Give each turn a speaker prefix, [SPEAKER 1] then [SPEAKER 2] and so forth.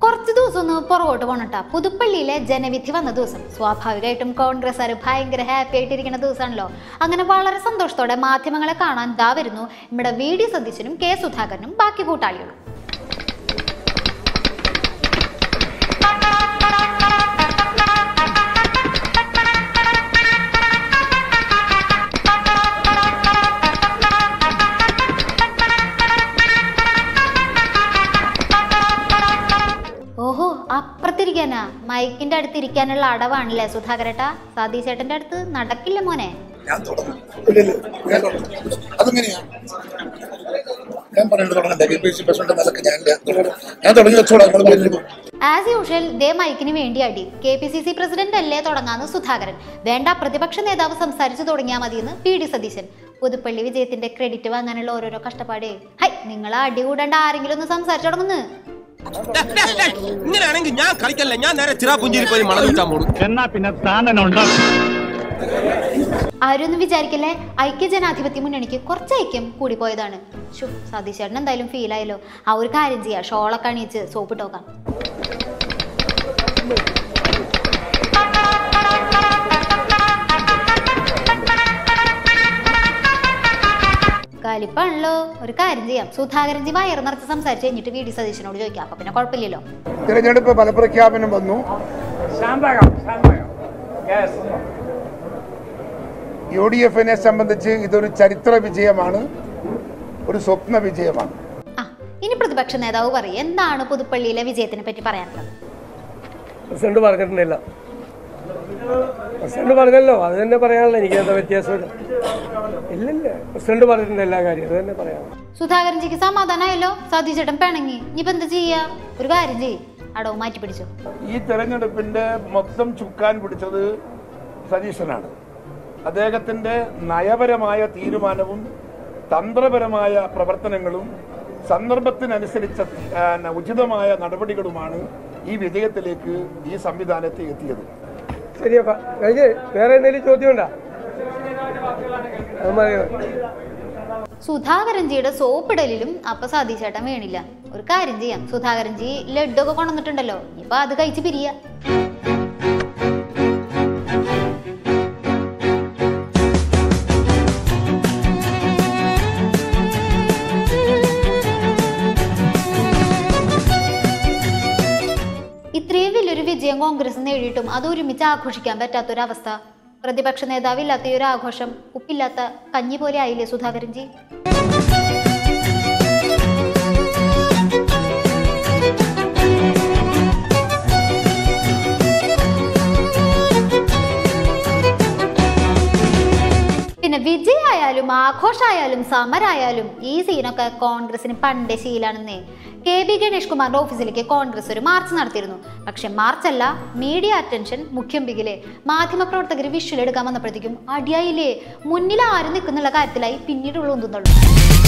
[SPEAKER 1] കുറച്ച് ദിവസം ഒന്ന് പുറകോട്ട് പോകണട്ടാ പുതുപ്പള്ളിയിലെ ജനവിധി വന്ന ദിവസം സ്വാഭാവികമായിട്ടും കോൺഗ്രസ്സുകാർ ഭയങ്കര ഹാപ്പി ആയിട്ടിരിക്കുന്ന ദിവസമാണല്ലോ അങ്ങനെ വളരെ സന്തോഷത്തോടെ മാധ്യമങ്ങളെ കാണാൻ ദാ വരുന്നു നമ്മുടെ വി ഡി സതീശനും കെ സുധാകരനും ബാക്കി കൂട്ടാളികളും ഓഹോ അപ്പുറത്തിരിക്കാനാ മൈക്കിന്റെ അടുത്ത് ഇരിക്കാനുള്ള അടവാണല്ലേ സുധാകരട്ടാ സതീശേട്ടന്റെ അടുത്ത് നടക്കില്ല മോനെ
[SPEAKER 2] ഞാൻ തുടങ്ങും ഇല്ലില്ല, ഞാൻ തുടങ്ങും അതെങ്ങനെയാണ് ഞാൻ പറയേണ്ടത് തുടങ്ങണ്ടേ ബി പി സി പ്രസിഡന്റ് നിലക്ക് ഞാൻ ഞാൻ തുടങ്ങി വെച്ചോളാം നമ്മൾ പറഞ്ഞു
[SPEAKER 1] ആസ് യൂഷ്വൽ ദേ മൈക്കിന് വേണ്ടി അടി K P C C president അല്ലേ തുടങ്ങാന്ന് സുധാകരൻ വേണ്ട പ്രതിപക്ഷ നേതാവ് സംസാരിച്ചു തുടങ്ങിയാൽ മതിയെന്ന് പി ഡി സതീശൻ പുതുപ്പള്ളി വിജയത്തിന്റെ ക്രെഡിറ്റ് വാങ്ങാനുള്ള ഓരോരോ കഷ്ടപ്പാടേ ഹൈ നിങ്ങൾ അടി കൂടാണ്ട് ആരെങ്കിലും ഒന്ന് സംസാരിച്ചു തുടങ്ങുന്നു
[SPEAKER 3] ഇങ്ങനെയാണെങ്കിൽ ഞാൻ കളിക്കല്ല ഞാൻ നേരെ ചിറാപുഞ്ചിരി പോയി മണം വിട്ടാൻ പോടും
[SPEAKER 4] എന്നാ പിന്നെ താനനുണ്ട്
[SPEAKER 1] ആരും ഒന്നും വിചാരിക്കല്ലേ ഐക്യ ജനാധിപത്യ മുന്നണിക്ക് കുറച്ച് ഐക്യം കൂടിപ്പോയതാണ് ഷു സതീശേട്ടൻ എന്തായാലും ഫീൽ ആയല്ലോ ആ ഒരു കാര്യം ചെയ്യാം ഷോളൊക്കെ അണിയിച്ച് സോപ്പിട്ട് നോക്കാം കലിപ്പാണല്ലോ ഒരു കാര്യം ചെയ്യാം സുധാകരൻജി വയറ് നിറച്ച് സംസാരിച്ച് കഴിഞ്ഞിട്ട് വി ഡി സതീശനോട് ചോദിക്കാം അപ്പൊ പിന്നെ കുഴപ്പമില്ലല്ലോ
[SPEAKER 2] തിരഞ്ഞെടുപ്പ് ഫലപ്രഖ്യാപനം വന്നു യു ഡി എഫിനെ സംബന്ധിച്ച് ഇതൊരു ചരിത്ര വിജയമാണ് ഒരു സ്വപ്ന വിജയമാണ്
[SPEAKER 1] ആ ഇനി പ്രതിപക്ഷ നേതാവ് പറയും എന്താണ് പുതുപ്പള്ളിയിലെ വിജയത്തിനെ പറ്റി പറയാനുള്ളത്
[SPEAKER 5] പ്രസിഡന്റ് പറഞ്ഞിട്ടുണ്ടില്ല പ്രസിഡന്റ് പറഞ്ഞല്ലോ അത് തന്നെ പറയാനുള്ള എനിക്ക് എന്താ വ്യത്യാസമില്ല ഇല്ലില്ല പ്രസിഡന്റ് പറഞ്ഞിട്ടുണ്ട് എല്ലാ കാര്യവും അത് തന്നെ പറയാം
[SPEAKER 1] സുധാകരൻജിക്ക് സമാധാനമായല്ലോ സതീശേട്ടൻ പിണങ്ങി ഇനിയിപ്പോ എന്താ ചെയ്യാ ഒരു കാര്യം ചെയ്യ് അടവ് മാറ്റി പിടിച്ചു
[SPEAKER 2] ഈ തെരഞ്ഞെടുപ്പിന്റെ മൊത്തം ചുക്കാൻ പിടിച്ചത് സതീശനാണ് അദ്ദേഹത്തിന്റെ നയപരമായ തീരുമാനവും തന്ത്രപരമായ പ്രവർത്തനങ്ങളും സന്ദർഭത്തിനനുസരിച്ച ആ, ഉചിതമായ നടപടികളുമാണ് ഈ വിജയത്തിലേക്ക് ഈ സംവിധാനത്തെ എത്തിയത്
[SPEAKER 5] ശരിയപ്പ കഴിഞ്ഞ് വേറെ എന്തെങ്കിലും ചോദ്യം ഉണ്ടാ അത് മതി
[SPEAKER 1] സുധാകരൻജിയുടെ സോപ്പിടലിലും അപ്പൊ സതീശേട്ടൻ വീണില്ല ഒരു കാര്യം ചെയ്യാം സുധാകരൻജി ലഡു ഒക്കെ കൊണ്ടുവന്നിട്ടുണ്ടല്ലോ ഇനിയിപ്പൊ അത് കഴിച്ച് പിരിയ ഇത്രയും വലിയൊരു വിജയം കോൺഗ്രസ് നേടിയിട്ടും അത് ഒരുമിച്ച് ആഘോഷിക്കാൻ പറ്റാത്തൊരവസ്ഥ പ്രതിപക്ഷ നേതാവില്ലാത്ത ഈ ഒരു ആഘോഷം ഉപ്പില്ലാത്ത കഞ്ഞി പോലെ ആയില്ലേ സുധാകരൻജി പിന്നെ വിജയായാലും ആഘോഷമായാലും സമരായാലും ഈ സീനൊക്കെ കോൺഗ്രസിന് പണ്ടേ ശീലാണെന്നേ കെ ബി ഗണേഷ് കുമാറിന്റെ ഓഫീസിലേക്ക് കോൺഗ്രസ് ഒരു മാർച്ച് നടത്തിയിരുന്നു പക്ഷെ മാർച്ചല്ല മീഡിയ അറ്റൻഷൻ മുഖ്യമ്പികിലെ മാധ്യമപ്രവർത്തകർ വിഷ്വൽ എടുക്കാൻ വന്നപ്പോഴത്തേക്കും അടിയായില്ലേ മുന്നിൽ ആരും നിൽക്കുന്നുള്ള കാര്യത്തിലായി പിന്നീടുള്ള ഒന്നുന്നുള്ളൂ